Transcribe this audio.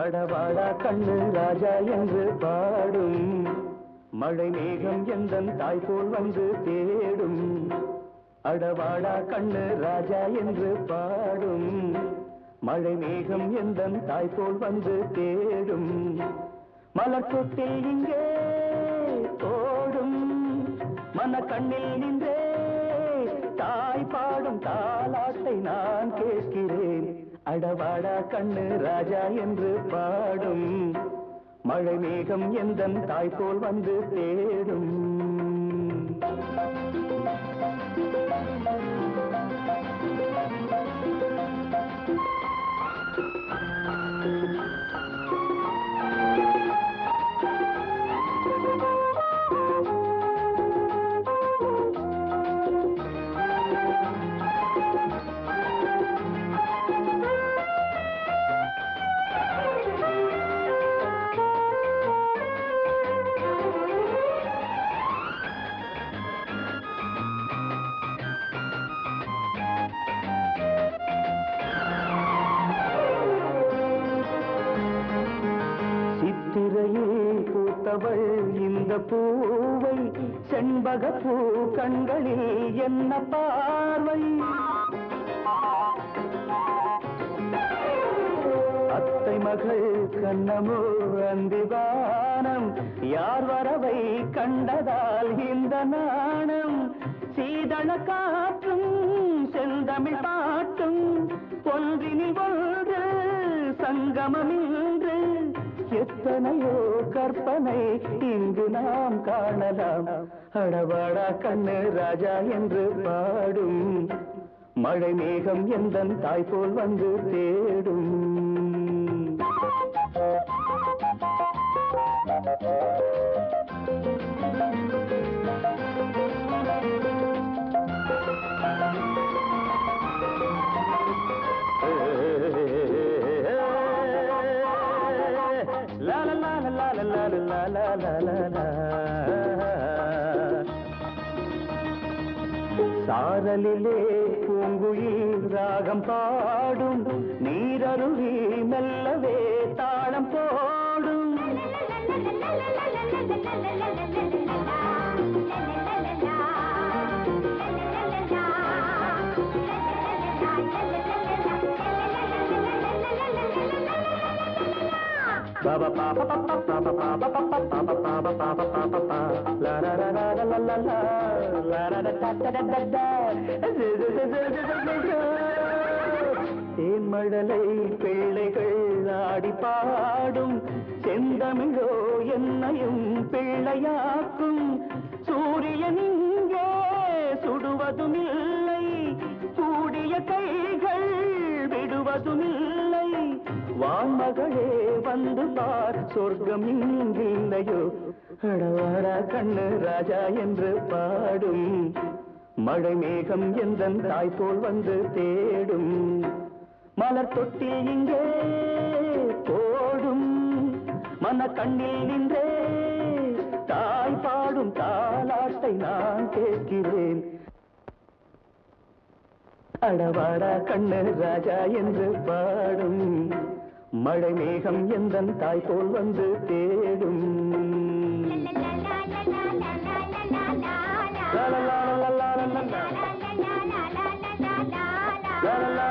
அடவாடா கண்ணு ராஜா என்று பாடும் மழை மேகம் எந்தன் தாய் போல் வந்து தேடும் அடவாடா கண்ணு ராஜா என்று பாடும் மழை மேகம் எந்தன் தாய் போல் வந்து தேடும் மலர் தொட்டில் இங்கே ஓடும் மன கண்ணில் நின்றே தாய் பாடும் தாலாட்டை நான் கேட்கிறேன் அடவாடா கண்ணு ராஜா என்று பாடும் மழை மேகம் எந்தன் தாய் போல் வந்து தேடும் சித்திரையில் பூத்தவள் இந்த பூவை செண்பக பூ கண்களில் என்ன பார்வை அத்தை மகள் கண்ணமோ அந்திவானம் யார் வரவை கண்டதால் இந்த நாணம் சீதள காற்றும் செந்தமிழ் பாட்டும் ஒன்றினில் ஒன்று சங்கமமின்று எத்தனையோ கற்பனை இங்கு நாம் காணலாம் அடவாடா கண்ணு ராஜா என்று பாடும் மழை மேகம் எந்தன் தாய் போல் வந்து தேடும் லா லா லா லா லா லா லா லா லா லா லா. சாரலிலே பூங்குயில் ராகம் பாடும் நீரருவி மெல்லவே தாளம் போடும் Baba pa pa pa pa pa pa pa pa pa pa pa pa pa pa pa pa pa pa la la la la la la la la la la la da da da da da zi zi zi zi zi zi zi தேன்மழலை பிள்ளைகள் ஆடி பாடும் செந்தமிழோ என்னையும் பிள்ளையாக்கும் சூரியன் இங்கே சுடுவதும் இல்லை கூடிய கைகள் விடுவதும் இல்லை வான்மகளே வந்து பார் சொர்க்கம் இங்கில்லையோ அடவாடா கண்ணு ராஜா என்று பாடும் மழை மேகம் எந்தன் தாய் போல் வந்து தேடும் மலர் தொட்டில் இங்கே போடும் மன கண்ணில் நின்றே தாய் பாடும் தாலாட்டை நான் கேட்கிறேன் அடவாடா கண்ணு ராஜா என்று பாடும் மழை மேகம் எந்தன் தாய் போல் வந்து தேடும் லா லா லா லா லா லா லா லா. லா லா லா